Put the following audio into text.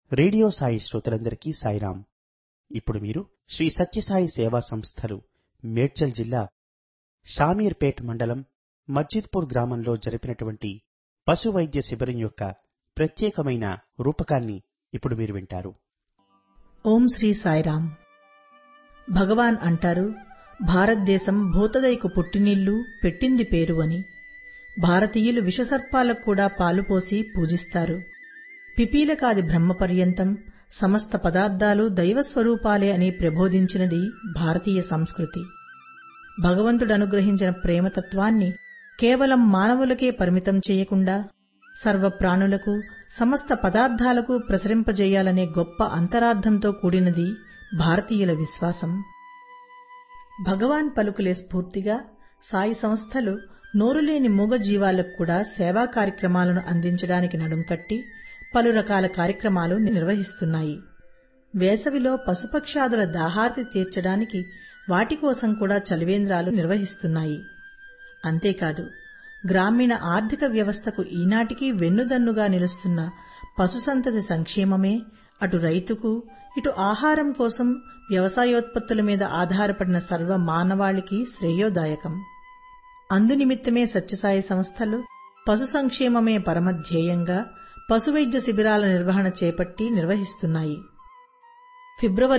radio Sai శ్రోతలందరికీ సాయిరాం ఇప్పుడు మీరు శ్రీ సత్యసాయి సేవా సంస్థలు మేడ్చల్ జిల్లా షామీర్పేట్ మండలం మస్జిద్పూర్ గ్రామంలో జరిపినటువంటి పశు వైద్య శిబిరం యొక్క ప్రత్యేకమైన రూపకాన్ని ఇప్పుడు మీరు వింటారు ఓం శ్రీ సాయిరాం భగవాన్ అంటారు భారతదేశం భూతదయకు పుట్టినిల్లు పెట్టింది పేరు అని భారతీయులు విషసర్పాలకు కూడా పాలుపోసి పూజిస్తారు పిపీలకాది బ్రహ్మపర్యంతం సమస్త పదార్థాలు దైవస్వరూపాలే అని ప్రబోధించినది భారతీయ సంస్కృతి భగవంతుడు అనుగ్రహించిన ప్రేమతత్వాన్ని కేవలం మానవులకే పరిమితం చేయకుండా సర్వ ప్రాణులకు సమస్త పదార్థాలకు ప్రసరింపజేయాలనే గొప్ప అంతరార్థంతో కూడినది భారతీయుల విశ్వాసం భగవాన్ పలుకులే స్ఫూర్తిగా సాయి సంస్థలు నోరులేని మూగ జీవాలకు కూడా సేవా కార్యక్రమాలను అందించడానికి నడుంకట్టి పలు రకాల కార్యక్రమాలు నిర్వహిస్తున్నాయి వేసవిలో పశుపక్షాదుల దాహార్తి తీర్చడానికి వాటి కోసం కూడా చలివేంద్రాలు నిర్వహిస్తున్నాయి అంతేకాదు గ్రామీణ ఆర్థిక వ్యవస్థకు ఈనాటికి వెన్నుదన్నుగా నిలుస్తున్న పశుసంతతి సంక్షేమమే అటు రైతుకు ఇటు ఆహారం కోసం వ్యవసాయోత్పత్తుల మీద ఆధారపడిన సర్వ మానవాళికి శ్రేయోదాయకం అందునిమిత్తమే సత్యసాయి సంస్థలు పశు సంక్షేమమే పరమధ్యేయంగా పశువైద్య శిబిరాల నిర్వహణ చేపట్టి నిర్వహిస్తున్నాయి ఫిబ్రవరి